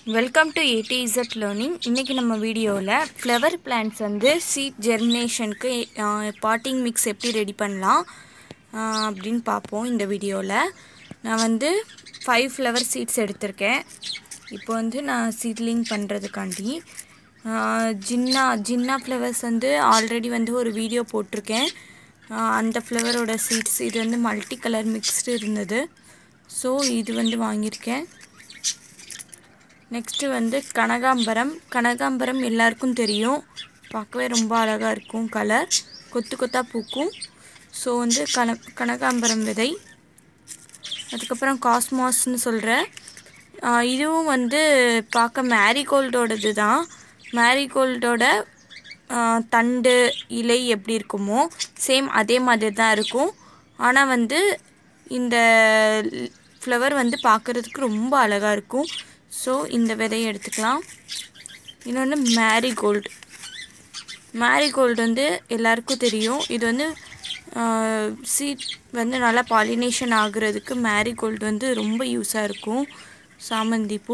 welcome to ஏடிஇசட் learning இன்றைக்கி நம்ம வீடியோவில் ஃப்ளவர் பிளான்ட்ஸ் வந்து சீட் ஜெர்மினேஷனுக்கு பாட்டிங் மிக்ஸ் எப்படி ரெடி பண்ணலாம் ஆஹ், அப்படின்னு பார்ப்போம் இந்த வீடியோவில் நான் வந்து ஃபைவ் ஃப்ளவர் சீட்ஸ் எடுத்திருக்கேன் இப்போ வந்து நான் சீட்லிங் பண்ணுறதுக்காண்டி ஆஹ், ஜின்னா ஜின்னா ஃப்ளவர்ஸ் வந்து ஆல்ரெடி வந்து ஒரு வீடியோ போட்டிருக்கேன் ஆஹ், அந்த ஃப்ளவரோட சீட்ஸ் இது வந்து மல்டி கலர் மிக்ஸ்டு இருந்தது ஸோ இது வந்து வாங்கியிருக்கேன் நெக்ஸ்ட்டு வந்து கனகாம்பரம் கனகாம்பரம் எல்லாருக்கும் தெரியும் பார்க்கவே ரொம்ப அழகாக இருக்கும் கலர் கொத்து கொத்தாக பூக்கும் ஸோ வந்து கன கனகாம்பரம் விதை அதுக்கப்புறம் காஸ்மாஸ்னு சொல்கிறேன் இதுவும் வந்து பார்க்க மேரிகோல்டோடது தான் மேரிகோல்டோட தண்டு இலை எப்படி இருக்குமோ சேம் அதே மாதிரி தான் இருக்கும் ஆனால் வந்து இந்த ஃப்ளவர் வந்து பார்க்குறதுக்கு ரொம்ப அழகாக இருக்கும் ஸோ இந்த விதையை எடுத்துக்கலாம் இன்னொன்று மேரிகோல்டு மேரிகோல்டு வந்து எல்லாருக்கும் தெரியும் இது வந்து சீட் வந்து நல்லா பாலினேஷன் ஆகுறதுக்கு மேரிகோல்டு வந்து ரொம்ப யூஸாக இருக்கும் சாமந்தி பூ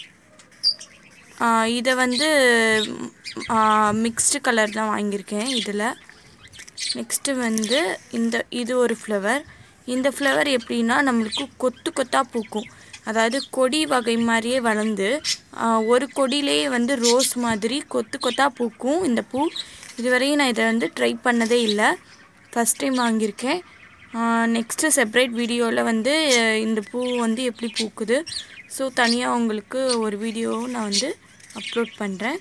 ஆஹ் இதை வந்து மிக்ஸ்டு கலர் தான் வாங்கியிருக்கேன் இதில் நெக்ஸ்ட்டு வந்து இந்த இது ஒரு ஃப்ளவர் இந்த ஃப்ளவர் எப்படின்னா நம்மளுக்கு கொத்து கொத்தாக பூக்கும் அதாவது கொடி வகை மாதிரியே வளர்ந்து ஆஹ், ஒரு கொடியிலே வந்து ரோஸ் மாதிரி கொத்து கொத்தாக பூக்கும் இந்த பூ இதுவரையும் நான் இதை வந்து ட்ரை பண்ணதே இல்லை ஃபஸ்ட் டைம் வாங்கியிருக்கேன் நெக்ஸ்ட்டு செப்பரேட் வீடியோவில் வந்து அஹ், இந்த பூ வந்து எப்படி பூக்குது ஸோ தனியாக உங்களுக்கு ஒரு வீடியோ நான் வந்து அப்லோட் பண்ணுறேன்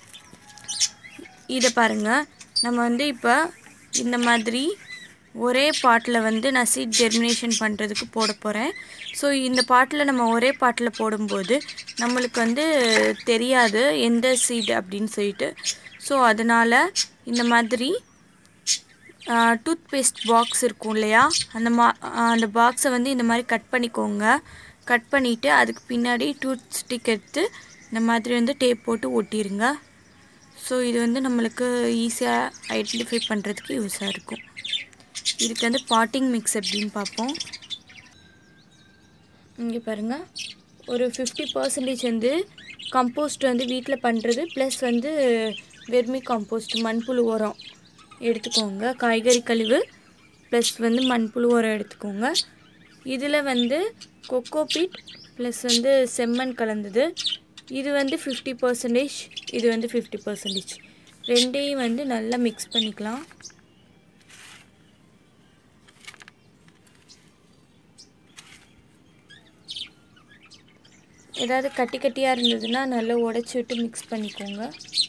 இதை பாருங்கள் நம்ம வந்து இப்போ இந்த மாதிரி ஒரே பாட்டில் வந்து நான் சீட் ஜெர்மினேஷன் பண்ணுறதுக்கு போட போகிறேன் ஸோ இந்த பாட்டில் நம்ம ஒரே பாட்டில் போடும்போது நம்மளுக்கு வந்து தெரியாது எந்த சீட் அப்படின்னு சொல்லிட்டு ஸோ அதனால் இந்த மாதிரி டூத் பேஸ்ட் பாக்ஸ் இருக்கும் இல்லையா அந்த மா ஆஹ் அந்த பாக்ஸை வந்து இந்த மாதிரி கட் பண்ணிக்கோங்க கட் பண்ணிவிட்டு அதுக்கு பின்னாடி டூத் ஸ்டிக் எடுத்து இந்த மாதிரி வந்து டேப் போட்டு ஒட்டிடுங்க ஸோ இது வந்து நம்மளுக்கு ஈஸியாக ஐடென்டிஃபை பண்ணுறதுக்கு யூஸாக இருக்கும் இதுக்கு வந்து பாட்டிங் மிக்ஸ் எப்படின்னு பார்ப்போம் இங்கே பாருங்கள் ஒரு ஃபிஃப்டி பர்சன்டேஜ் வந்து கம்போஸ்ட் வந்து வீட்டில் பண்ணுறது ப்ளஸ் வந்து வெர்மி காம்போஸ்ட் மண்புழு உரம் எடுத்துக்கோங்க காய்கறி கழிவு ப்ளஸ் வந்து மண்புழு உரம் எடுத்துக்கோங்க இதில் வந்து கொக்கோ பீட் ப்ளஸ் வந்து செம்மண் கலந்தது இது வந்து ஃபிஃப்டி பர்சன்டேஜ் இது வந்து ஃபிஃப்டி பர்சன்டேஜ் ரெண்டையும் வந்து நல்லா மிக்ஸ் பண்ணிக்கலாம் ஏதாவது கட்டி கட்டியாக இருந்ததுன்னா நல்லா உடச்சி விட்டு மிக்ஸ் பண்ணிக்கோங்க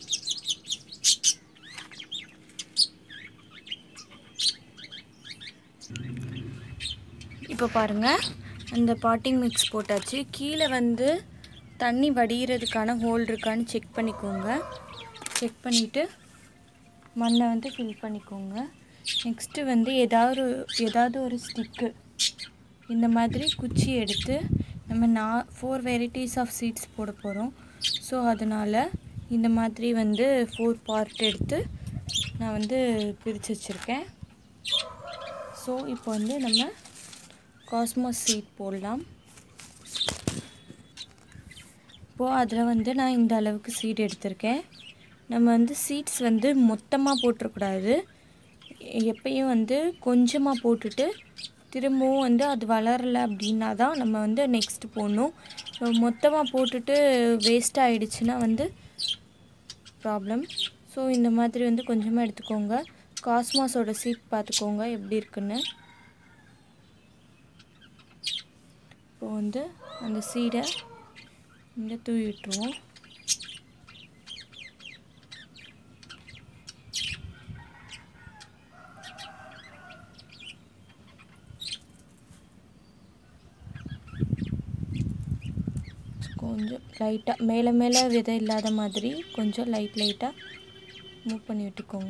இப்போ பாருங்கள் அந்த பாட்டிங் மிக்ஸ் போட்டாச்சு கீழே வந்து தண்ணி வடிகிறதுக்கான ஹோல் இருக்கான்னு செக் பண்ணிக்கோங்க செக் பண்ணிவிட்டு மண்ணை வந்து ஃபில் பண்ணிக்கோங்க நெக்ஸ்ட்டு வந்து ஏதாவது ஒரு- ஏதாவது ஒரு ஸ்டிக்கு இந்த மாதிரி குச்சி எடுத்து நம்ம நான் ஃபோர் வெரைட்டிஸ் ஆஃப் சீட்ஸ் போட போகிறோம் ஸோ அதனால் இந்த மாதிரி வந்து ஃபோர் பார்ட் எடுத்து நான் வந்து பிரித்து வச்சுருக்கேன் ஸோ இப்போ வந்து நம்ம காஸ்மோஸ் சீட் போடலாம் இப்போது அதில் வந்து நான் இந்த அளவுக்கு சீட் எடுத்திருக்கேன் நம்ம வந்து சீட்ஸ் வந்து மொத்தமாக போட்டுறக்கூடாது எப்பயும் வந்து கொஞ்சமாக போட்டுட்டு திரும்பவும் வந்து அது வளரலை அப்படின்னா தான் நம்ம வந்து நெக்ஸ்ட்டு போடணும் ஸோ மொத்தமாக போட்டுட்டு வேஸ்ட் ஆகிடுச்சுன்னா வந்து ப்ராப்ளம் ஸோ இந்த மாதிரி வந்து கொஞ்சமாக எடுத்துக்கோங்க காஸ்மாஸோட சீட் பார்த்துக்கோங்க எப்படி இருக்குன்னு இப்போ வந்து அந்த சீடை இங்கே தூவி விட்டுருவோம் கொஞ்சம் லைட்டாக மேலே மேலே விதை இல்லாத மாதிரி கொஞ்சம் லைட் லைட்டாக மூவ் பண்ணி விட்டுக்கோங்க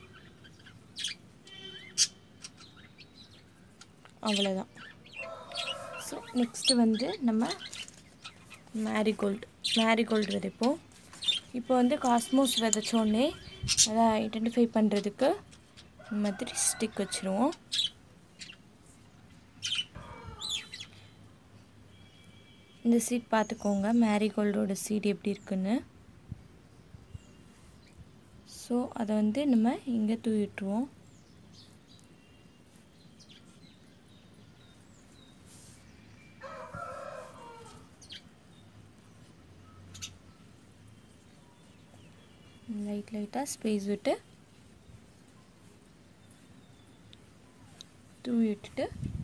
அவ்வளோதான் ஸோ நெக்ஸ்ட்டு வந்து நம்ம மேரிகோல்டு மேரிகோல்டு விதைப்போம் இப்போ வந்து காஸ்மோஸ் விதைச்சோடனே அதை ஐடென்டிஃபை பண்ணுறதுக்கு இந்த மாதிரி ஸ்டிக் வச்சுருவோம் இந்த சீட் பார்த்துக்கோங்க மேரிகோல்டோட சீட் எப்படி இருக்குன்னு ஸோ அதை வந்து நம்ம இங்கே தூவிட்டுருவோம் லைட் லைட்டாக ஸ்பேஸ் விட்டு தூவி விட்டுட்டு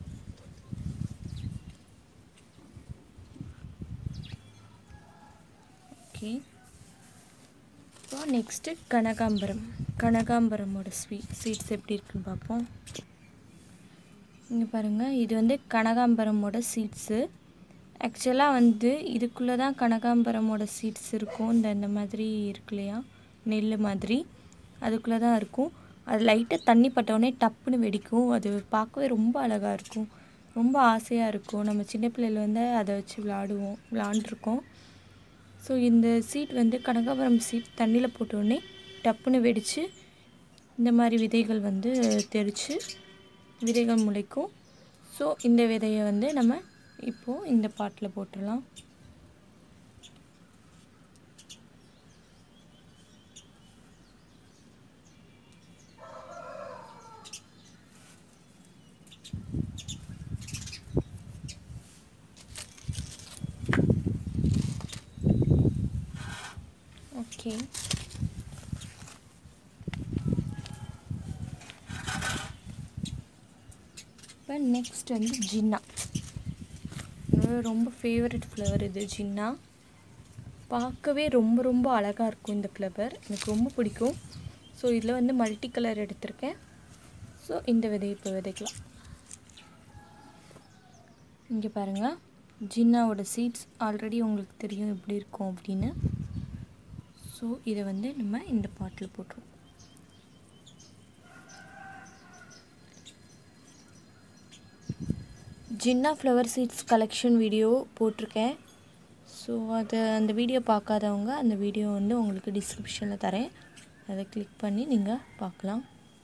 ஓகே இப்போ நெக்ஸ்ட்டு கனகாம்பரம் கனகாம்பரமோட ஸ்வீட் சீட்ஸ் எப்படி இருக்குன்னு பார்ப்போம் இங்கே பாருங்கள் இது வந்து கனகாம்பரமோட சீட்ஸு ஆக்சுவலாக வந்து இதுக்குள்ளே தான் கனகாம்பரமோட சீட்ஸ் இருக்கும் இந்த இந்த மாதிரி இருக்கு இல்லையா நெல் மாதிரி அதுக்குள்ளே தான் இருக்கும் அது லைட்டாக தண்ணி பட்டவுடனே டப்புன்னு வெடிக்கும் அது பார்க்கவே ரொம்ப அழகாக இருக்கும் ரொம்ப ஆசையாக இருக்கும் நம்ம சின்ன பிள்ளையில வந்து அதை வச்சு விளாடுவோம் விளாண்டுருக்கோம் ஸோ இந்த சீட் வந்து கனகாபுரம் சீட் தண்ணியில் போட்டோடனே டப்புன்னு வெடித்து இந்த மாதிரி விதைகள் வந்து தெரித்து விதைகள் முளைக்கும் ஸோ இந்த விதையை வந்து நம்ம இப்போது இந்த பாட்டில் போட்டுடலாம் ஓகே இப்போ நெக்ஸ்ட் வந்து ஜின்னா என்னோட ரொம்ப ஃபேவரட் ஃப்ளவர் இது ஜின்னா பார்க்கவே ரொம்ப ரொம்ப அழகாக இருக்கும் இந்த ஃப்ளவர் எனக்கு ரொம்ப பிடிக்கும் ஸோ இதில் வந்து மல்டி கலர் எடுத்திருக்கேன் ஸோ இந்த விதையை இப்போ விதைக்கலாம் இங்கே பாருங்கள் ஜின்னாவோட சீட்ஸ் ஆல்ரெடி உங்களுக்கு தெரியும் எப்படி இருக்கும் அப்படின்னு ஸோ இதை வந்து நம்ம இந்த பாட்டில் போட்டுருவோம் zinnia flower seeds collection video போட்டிருக்கேன் ஸோ அதை அந்த வீடியோ பார்க்காதவங்க அந்த வீடியோ வந்து உங்களுக்கு டிஸ்கிரிப்ஷனில் தரேன் அதை கிளிக் பண்ணி நீங்கள் பார்க்கலாம்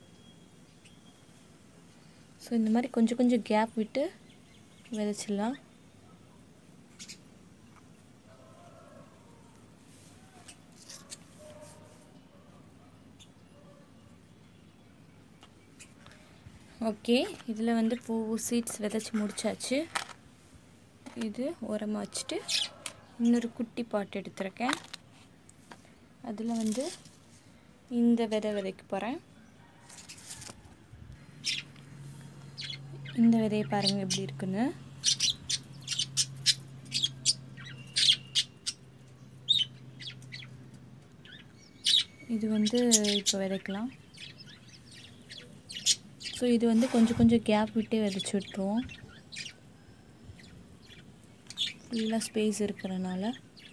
ஸோ இந்த மாதிரி கொஞ்சம் கொஞ்சம் கேப் விட்டு விதைச்சிடலாம் ஓகே இதில் வந்து பூ சீட்ஸ் விதைச்சி முடிச்சாச்சு இது உரமாக வச்சுட்டு இன்னொரு குட்டி பாட்டு எடுத்திருக்கேன் அதில் வந்து இந்த விதை விதைக்க போகிறேன் இந்த விதையை பாருங்கள் எப்படி இருக்குன்னு இது வந்து இப்போ விதைக்கலாம் ஸோ இது வந்து கொஞ்சம் கொஞ்சம் கேப் விட்டே விதைச்சி விட்டுருவோம் ஃபுல்லாக ஸ்பேஸ் இருக்கிறனால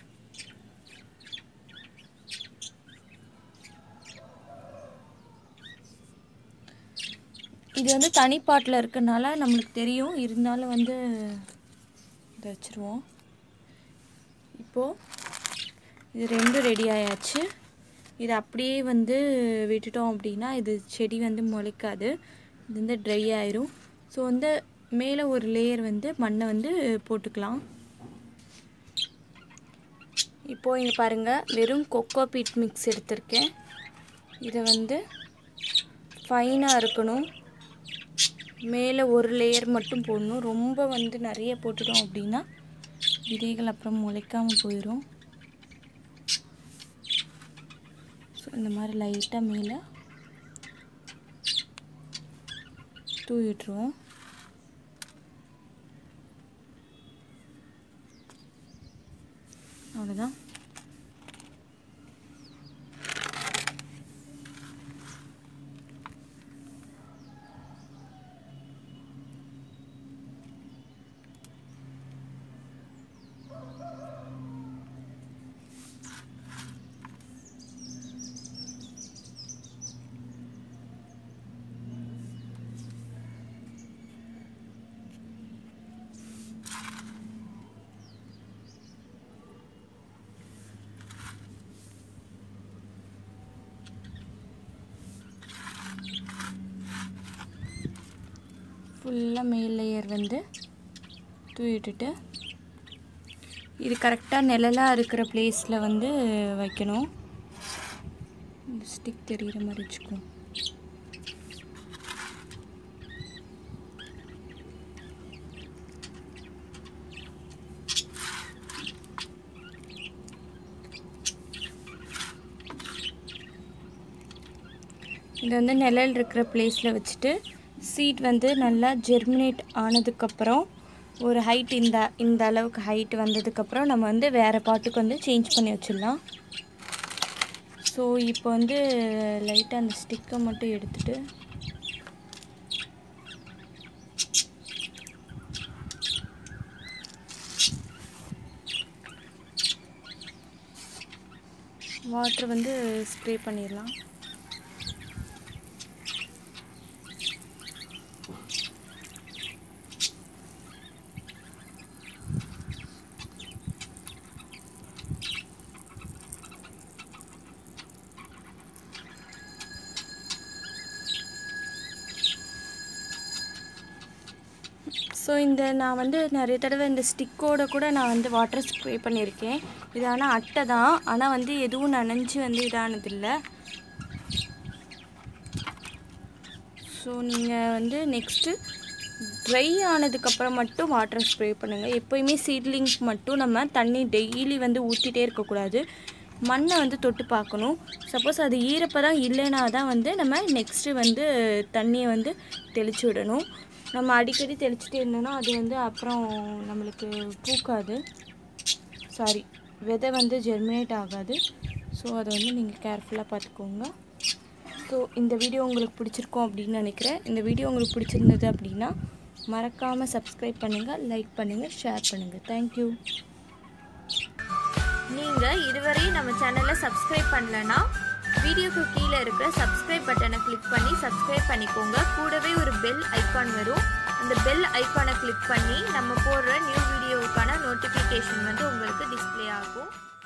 இது வந்து தனிப்பாட்டில் இருக்கனால நம்மளுக்கு தெரியும் இருந்தாலும் வந்து இதை வச்சுருவோம் இப்போது இது ரெண்டும் ரெடி ஆயாச்சு இது அப்படியே வந்து விட்டுட்டோம் அப்படின்னா இது செடி வந்து முளைக்காது இது வந்து ட்ரை ஆயிரும் ஸோ வந்து மேலே ஒரு லேயர் வந்து மண்ணை வந்து போட்டுக்கலாம் இப்போது இங்கே பாருங்கள் வெறும் கொக்கோ பீட் மிக்ஸ் எடுத்திருக்கேன் இதை வந்து ஃபைனாக இருக்கணும் மேலே ஒரு லேயர் மட்டும் போடணும் ரொம்ப வந்து நிறைய போட்டுட்டோம் அப்படின்னா விதைகள் அப்புறம் முளைக்காமல் போயிடும் ஸோ இந்த மாதிரி லைட்டாக மேலே தூவி விட்டுருவோம் அவ்வளோதான் ஃபுல்லாக மேல் லேயர் வந்து தூவி விட்டுட்டு இது கரெக்டாக நிழலாக இருக்கிற பிளேஸில் வந்து வைக்கணும் இந்த ஸ்டிக் தெரிகிற மாதிரி வச்சுக்கோ இது வந்து நிழல் இருக்கிற பிளேஸில் வச்சுட்டு சீட் வந்து நல்லா ஜெர்மினேட் ஆனதுக்கப்புறம் ஒரு ஹைட் இந்த இந்த அளவுக்கு ஹைட் வந்ததுக்கப்புறம் நம்ம வந்து வேறு பாட்டுக்கு வந்து சேஞ்ச் பண்ணி வச்சிடலாம் ஸோ இப்போ வந்து லைட்டாக அந்த ஸ்டிக்கை மட்டும் எடுத்துட்டு வாட்டர் வந்து ஸ்ப்ரே பண்ணிடலாம் ஸோ இந்த நான் வந்து நிறைய தடவை இந்த ஸ்டிக்கோட கூட நான் வந்து வாட்டர் ஸ்ப்ரே பண்ணியிருக்கேன் இது ஆனால் அட்டை தான் ஆனால் வந்து எதுவும் நனைஞ்சு வந்து இதானதில்லை ஸோ நீங்கள் வந்து நெக்ஸ்ட்டு ட்ரை ஆனதுக்கப்புறம் மட்டும் வாட்டர் ஸ்ப்ரே பண்ணுங்கள் எப்போயுமே சீட்லிங்க் மட்டும் நம்ம தண்ணி டெய்லி வந்து ஊற்றிட்டே இருக்கக்கூடாது மண்ணை வந்து தொட்டு பார்க்கணும் சப்போஸ் அது ஈரப்பதம் இல்லைனா தான் வந்து நம்ம நெக்ஸ்ட்டு வந்து தண்ணியை வந்து தெளித்து விடணும் நம்ம அடிக்கடி தெளிச்சுட்டே இருந்தோம்னா அது வந்து அப்புறம் நம்மளுக்கு பூக்காது சாரி விதை வந்து ஜெர்மினேட் ஆகாது ஸோ அதை வந்து நீங்கள் கேர்ஃபுல்லாக பார்த்துக்கோங்க ஸோ இந்த வீடியோ உங்களுக்கு பிடிச்சிருக்கும் அப்படின்னு நினைக்கிறேன் இந்த வீடியோ உங்களுக்கு பிடிச்சிருந்தது அப்படின்னா மறக்காமல் சப்ஸ்கிரைப் பண்ணுங்கள் லைக் பண்ணுங்கள் ஷேர் பண்ணுங்கள் தேங்க்யூ நீங்கள் இதுவரை நம்ம சேனலை சப்ஸ்கிரைப் பண்ணலனா வீடியோக்கு கீழே இருக்கிற சப்ஸ்கிரைப் பட்டனை கிளிக் பண்ணி சப்ஸ்கிரைப் பண்ணிக்கோங்க கூடவே ஒரு பெல் ஐக்கான் வரும் அந்த பெல் ஐக்கானை கிளிக் பண்ணி நம்ம போடுற நியூ வீடியோவுக்கான நோட்டிஃபிகேஷன் வந்து உங்களுக்கு டிஸ்ப்ளே ஆகும்